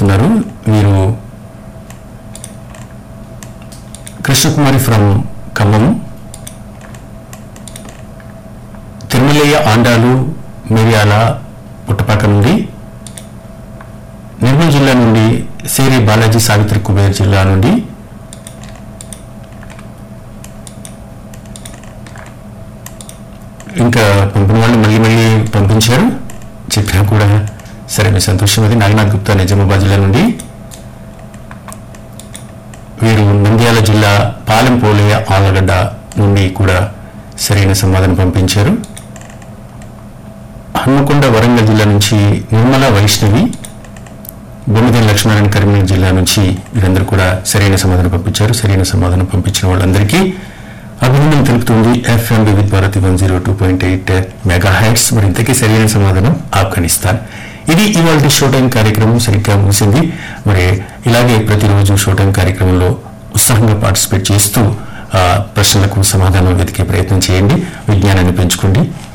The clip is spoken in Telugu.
పంపుతున్నారు వీరు కృష్ణకుమారి ఫ్రమ్ ఖమ్మం తిరుమలయ్య ఆండాలు మిరియాల పుట్టపాక నుండి నిర్మల్ జిల్లా నుండి సేరి బాలాజీ సావిత్రి కుబేర్ జిల్లా నుండి ఇంకా పంపిన వాళ్ళు మళ్ళీ మళ్ళీ పంపించారు చెప్పినా కూడా సరే మీ సంతోషం అది నాగనాథ్ గుప్తా నిజామాబాద్ జిల్లా నుండి వీరు నంద్యాల జిల్లా పాలెంపోలయ్య ఆలగడ్డ నుండి కూడా సరైన సమాధానం పంపించారు హన్మకొండ వరంగల్ జిల్లా నుంచి నిర్మల వైష్ణవి బొమ్మిదేని లక్ష్మీనారాయణ కరీంనగర్ జిల్లా నుంచి వీరందరూ కూడా సరైన సమాధానం పంపించారు సరైన సమాధానం పంపించిన వాళ్ళందరికీ అభినందన తెలుపుతుంది FM Vividh Bharati one zero two point eight megahertz మరి ఇంతకీ సరైన సమాధానం ఆఫ్ఘనిస్తాన్ ఇది ఇవాళ షో టైం కార్యక్రమం సరిగ్గా ముగిసింది మరి ఇలాగే ప్రతిరోజు షో టైం కార్యక్రమంలో ఉత్సాహంగా పార్టిసిపేట్ చేస్తూ ఆ, ప్రశ్నలకు సమాధానం వెతికే ప్రయత్నం చేయండి విజ్ఞానాన్ని పెంచుకోండి